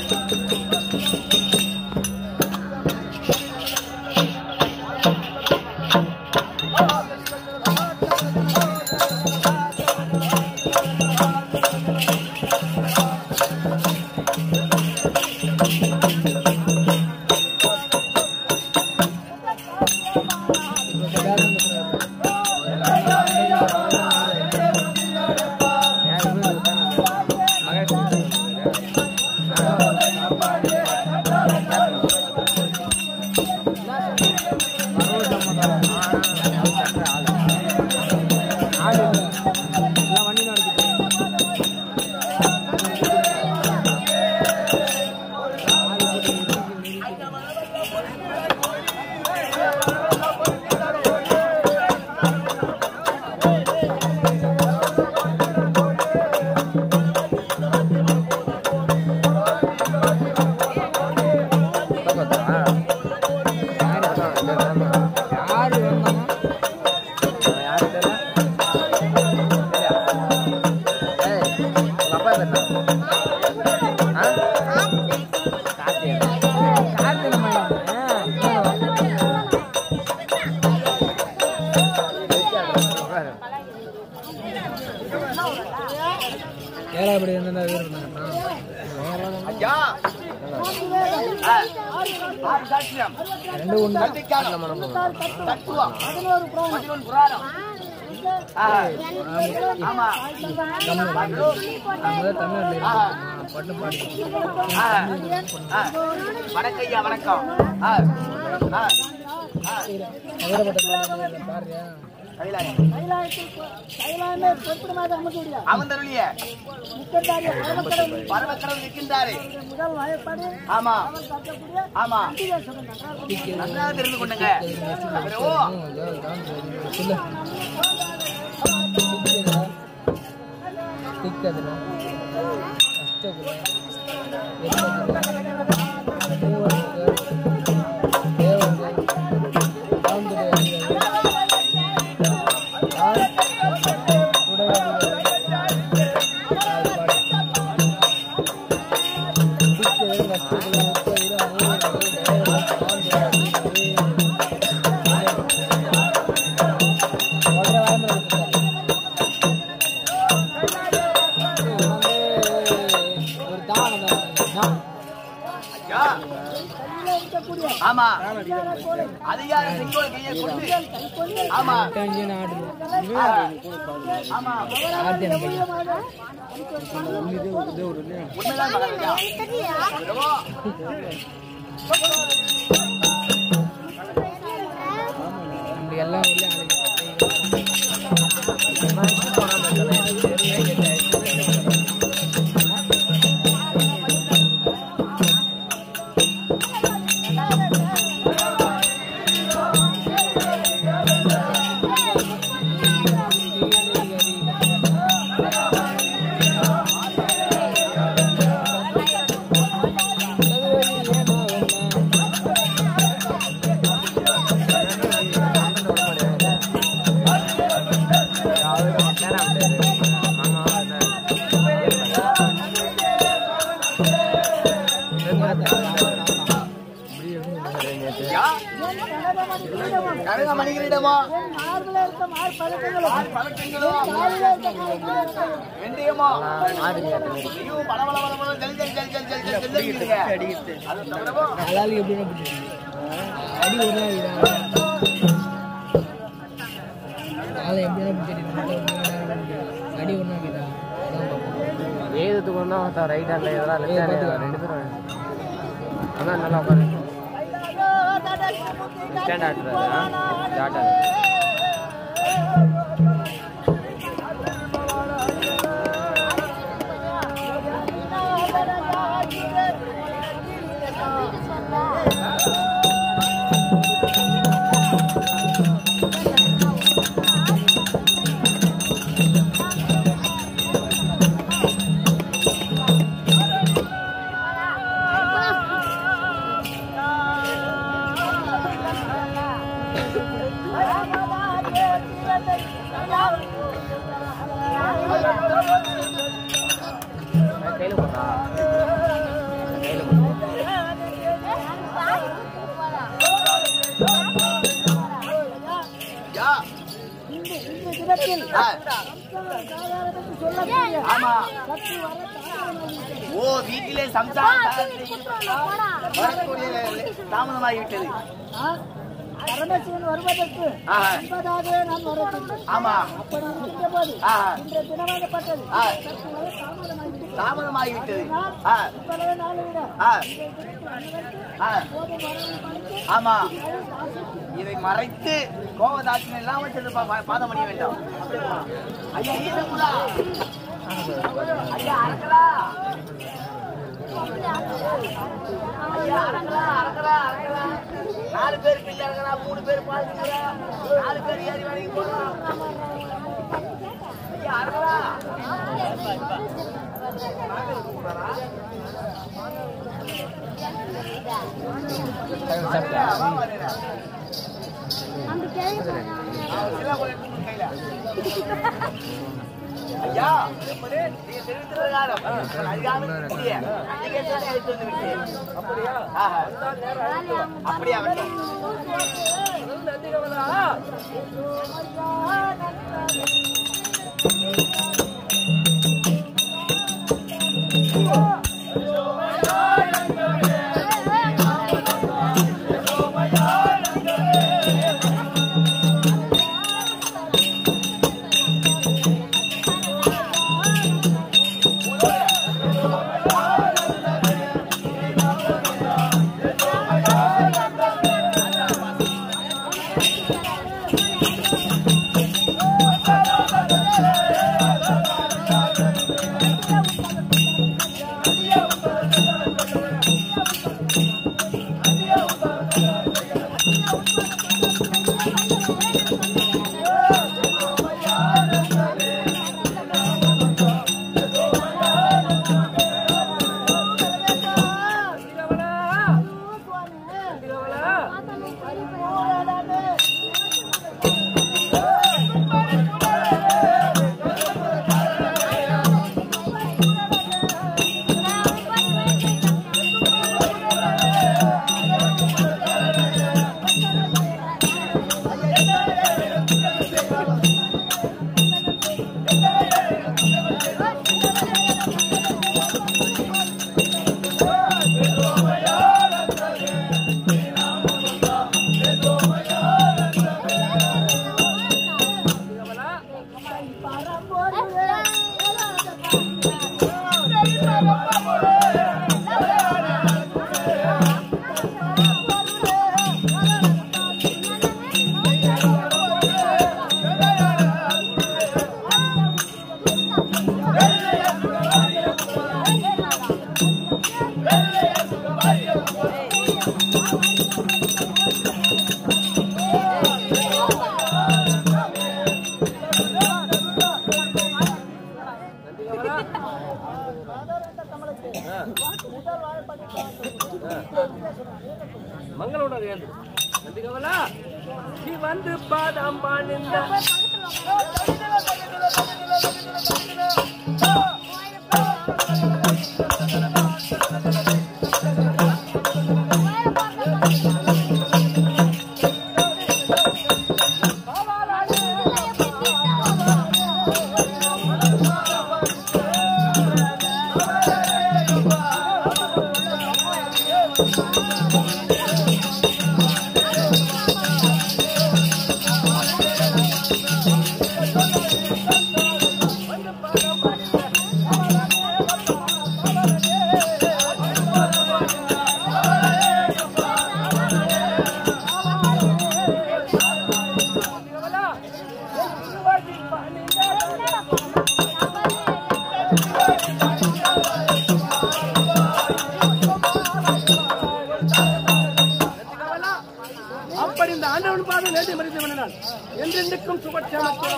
ஏழாபடி எந்தெந்த வீடு இருந்தாங்கன்னா ஐயா ஆ. ஆறு சாட்சியம் ரெண்டு ஒன்று கல்விக்காலம் தத்துவம் பதினொன்று புராணம் ஆ. ஆமா நம்ம தமிழ்நாட்டில் ஆ. பட்டு பாடி ஆ. ஆ. வணக்கம் ஐயா வணக்கம் ஆ. ஆ. ஆ. நகரப்பட்ட பாருயா கைலாயம். அவந்தருளிய பரமக்கடவுள் நிற்கின்றாரே ஆமா ஆமா நன்றாக தெரிந்து கொண்டுங்க ஓ சொல்லு திக்கதுல கஷ்டகுல ஒரு தானம் ஐயா ஆமா அதிகார செங்கோல் கையை கொண்டு ஆமா ஆ. ஆமா உண்மைதான் மகாராஜா பிரபு. நம்ம எல்லாம் ஊர்லயும் ஐயா கனக மணிகளிடமோ பழக்கங்களோ வெந்தயமோ ஐயோ பல பல பல பல ஜல் ஜல் ஜல் ஜல் ஜல் ஜல் ஜல் இருக்குதுங்க. அது தவிரவோ அலாலி எப்படின்னா பிடிக்கும் அடி ஒரு நாள் இதா ஆளை எப்படின்னா பிடிச்சிருக்கு அடி ஒரு நாள் இதா அதான் பார்ப்போம். ஏதுக்கு ஒன்றா ஒருத்தன் ரைட் ஹேண்டில் எதிராக லெஃப்ட் ஏய், ஹேண்டில் பாத்துக்கோ. ரெண்டு பேரும் அதான் நல்லா உட்காரு ஸ்டாண்ட் ஆட்டுறாரு ஜாட்டா கையில் போடுறா கையில் இடத்தில் ஆ, சாதாரணத்துக்கு சொல்லக்கூடிய ஆமா சக்தி வர தாமதமாகிவிட்டது. ஓ வீட்டிலே சம்சாரம் வரக்கூடிய தாமதமாகிவிட்டது ஆ, பரமசிவன் வருவதற்கு ஆஹா. முன்பதாகவே நான் வரவில்லை ஆமா அப்படி இருக்கின்ற போது ஆஹா. இன்றைய தினமாகப்பட்டது ஆ. சற்று வரை தாமதமாகிவிட்டது. தாமதமாகிவிட்டது நான் ஆ, இப்பொழுது நாளை விட ஆ, இன்றைய தினத்தில் அனைவருக்கும் ஆ, போதும் வரவும் பணித்து ஆமா அதை வாசித்து இதை மறைத்து கோபதாட்சியம் இல்லாமல் சென்று பா- பாதம் அணிய வேண்டாம் ஐயா ஈசக்குலா ஐயா அரக்கலா ஐயா அரக்கலா அரக்கலா அரக்கலா நாலு பேர் பிள்ளை அரக்கலா மூணு பேர் பாதுங்களா நாலு பேர் ஏறி வேலைக்கு போகலாம் ஐயா அரக்கலா வா, வரேன். ஐயா நீங்க தெரிவித்த பிரகாரம் அதிகாரம் கூடிய அப்ளிகேஷனை எடுத்து வந்து விட்டேன் ஆஹா. அப்படியா வேண்டாம் ಮಂಗಳೂರು ಏನು ನಂದಿಗವಲ ನೀ ಒಂದು ಪಾದಂಬಾನಿಂದ அப்படி இந்த ஆண்டவன் பாதம் நேற்று மறித்தவன் நான் என்றென்றைக்கும் சுபட்சமத்தோடு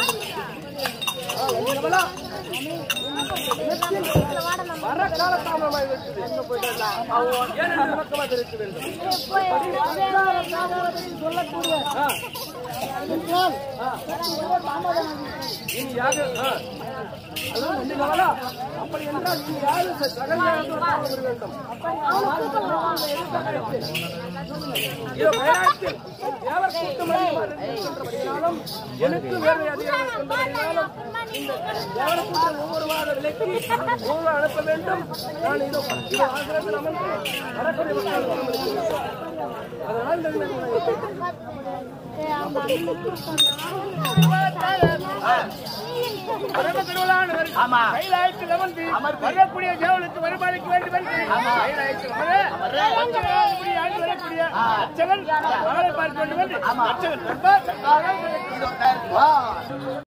வர காலத்தாமதமாய் இருக்குது எங்க போயிட்டு ஏனென்று மக்கமாக இருக்க வேண்டும் சொல்லக்கூடிய ஆ, என்றால் எனக்கு ஏதோ தாமதமாகிவிட்டது. இனி யாரு ஆ. அதான் ரெண்டு நாளா அப்படி என்றால் இனி யாரு ச- சகல யாகத்தோடு தாமதம் வர வேண்டும் இதோ கைலாயத்தில் தேவர் கூட்டம் அதிகமாக இருக்கின்றபடியினாலும், எனக்கு வேறு அதிகாரம் இருக்கின்றபடியினாலும், இந்த தேவர் கூட்டம் ஒவ்வொரு வார விலைக்கு ஒவ்வொரு அனுப்ப வேண்டும் நான் இதோ இதோ ஆசிரியத்தில் அமர்ந்து வரக்கூடிய மக்கள் கவனம் இருக்கிறேன். அதனால் இந்த பரமக்கடவுளானவர் ஆமா. கைலாயத்தில் அமர்ந்து அமர்ந்து. வரக்கூடிய தேவனுக்கு வருமானிக்க வேண்டும் என்று கைலாயத்தில் அமர பஞ்சநாள் இப்படி ஆண்டு வரக்கூடிய அர்ச்சகன் மகளை பார்க்க வேண்டும் என்று அர்ச்சகன் நண்பர் இதோ, வா.